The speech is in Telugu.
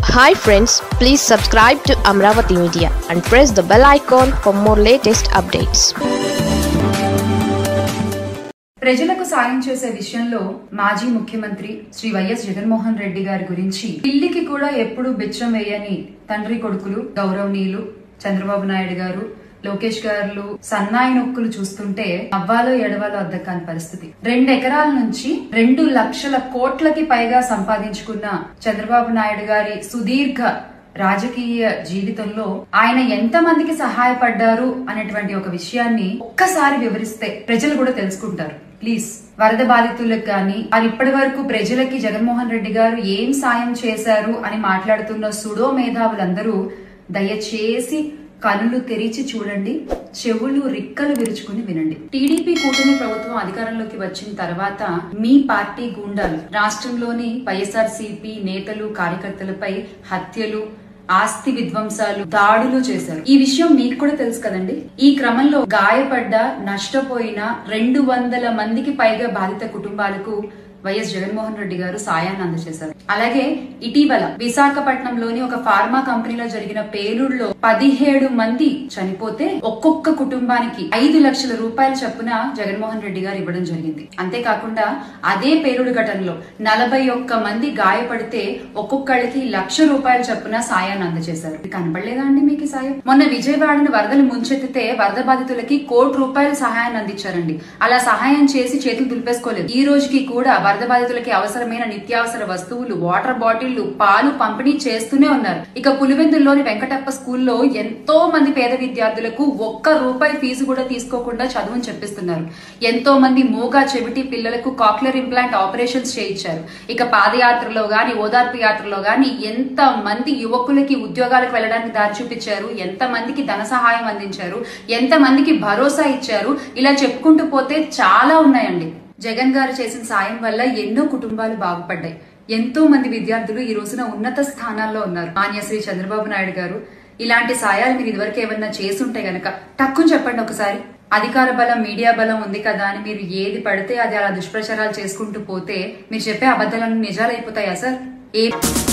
hi friends please subscribe to Amaravati media and press the bell icon for more latest updates ప్రజలకు సాయం చేసే విషయంలో మాజీ ముఖ్యమంత్రి శ్రీ వైఎస్ జగన్మోహన్ రెడ్డి గారి గురించి పిల్లికి కూడా ఎప్పుడు బిచ్చం వేయని తండ్రి కొడుకులు గౌరవనీయులు చంద్రబాబు నాయుడు గారు లోకేష్ గారు సన్నాయి నొక్కులు చూస్తుంటే అవ్వాలో ఎడవాలో అద్దం కాని పరిస్థితి రెండు ఎకరాల నుంచి రెండు లక్షల కోట్లకి పైగా సంపాదించుకున్న చంద్రబాబు నాయుడు గారి సుదీర్ఘ రాజకీయ జీవితంలో ఆయన ఎంత మందికి సహాయపడ్డారు అనేటువంటి ఒక విషయాన్ని ఒక్కసారి వివరిస్తే ప్రజలు కూడా తెలుసుకుంటారు ప్లీజ్ వరద బాధితులకు కానీ అది ఇప్పటి వరకు ప్రజలకి జగన్మోహన్ రెడ్డి గారు ఏం సాయం చేశారు అని మాట్లాడుతున్న సుడో మేధావులందరూ దయచేసి కనులు తెరిచి చూడండి చెవులు రిక్కలు విరుచుకుని వినండి టీడీపీ కూటమి ప్రభుత్వం అధికారంలోకి వచ్చిన తర్వాత మీ పార్టీ గూండాలు రాష్ట్రంలోని వైఎస్ఆర్సీపీ నేతలు కార్యకర్తలపై హత్యలు ఆస్తి విధ్వంసాలు దాడులు చేశారు ఈ విషయం మీకు కూడా తెలుసు కదండి ఈ క్రమంలో గాయపడ్డ నష్టపోయిన రెండు వందల మందికి పైగా బాధిత కుటుంబాలకు వైఎస్ జగన్మోహన్ రెడ్డి గారు సాయాన్ని అందజేశారు అలాగే ఇటీవల విశాఖపట్నంలోని ఒక ఫార్మా కంపెనీలో జరిగిన పేలుడులో పదిహేడు మంది చనిపోతే ఒక్కొక్క కుటుంబానికి ఐదు లక్షల రూపాయల చొప్పున జగన్మోహన్ రెడ్డి గారు ఇవ్వడం జరిగింది అంతేకాకుండా అదే పేలుడు ఘటనలో నలభై ఒక్క మంది గాయపడితే ఒక్కొక్కళ్ళకి లక్ష రూపాయల చొప్పున సాయాన్ని అందజేశారు ఇది కనపడలేదా అండి మీకు ఈ సాయం మొన్న విజయవాడను వరదలు ముంచెత్తితే వరద బాధితులకి కోటి రూపాయల సహాయాన్ని అందించారండి అలా సహాయం చేసి చేతులు దులిపేసుకోలేదు ఈ రోజుకి కూడా వరద బాధితులకి అవసరమైన నిత్యావసర వస్తువులు వాటర్ బాటిళ్లు పాలు పంపిణీ చేస్తూనే ఉన్నారు ఇక పులివెందుల్లోని వెంకటప్ప స్కూల్లో ఎంతో మంది పేద విద్యార్థులకు ఒక్క రూపాయి ఫీజు కూడా తీసుకోకుండా చదువుని చెప్పిస్తున్నారు ఎంతో మంది మూగా చెవిటి పిల్లలకు కాక్లర్ ఇంప్లాంట్ ఆపరేషన్స్ చేయించారు ఇక పాదయాత్రలో గాని ఓదార్పు యాత్రలో గాని ఎంత మంది యువకులకి ఉద్యోగాలకు వెళ్ళడానికి దారి చూపించారు ఎంత మందికి ధన సహాయం అందించారు ఎంత మందికి భరోసా ఇచ్చారు ఇలా చెప్పుకుంటూ పోతే చాలా ఉన్నాయండి జగన్ గారు చేసిన సాయం వల్ల ఎన్నో కుటుంబాలు బాగుపడ్డాయి ఎంతో మంది విద్యార్థులు ఈ రోజున ఉన్నత స్థానాల్లో ఉన్నారు మాన్యశ్రీ చంద్రబాబు నాయుడు గారు ఇలాంటి సాయాలు మీరు ఇదివరకు ఏమన్నా చేసుంటే గనక టక్కుని చెప్పండి ఒకసారి అధికార బలం మీడియా బలం ఉంది కదా అని మీరు ఏది పడితే అది అలా దుష్ప్రచారాలు చేసుకుంటూ పోతే మీరు చెప్పే అబద్ధాలను నిజాలు అయిపోతాయా సార్ ఏ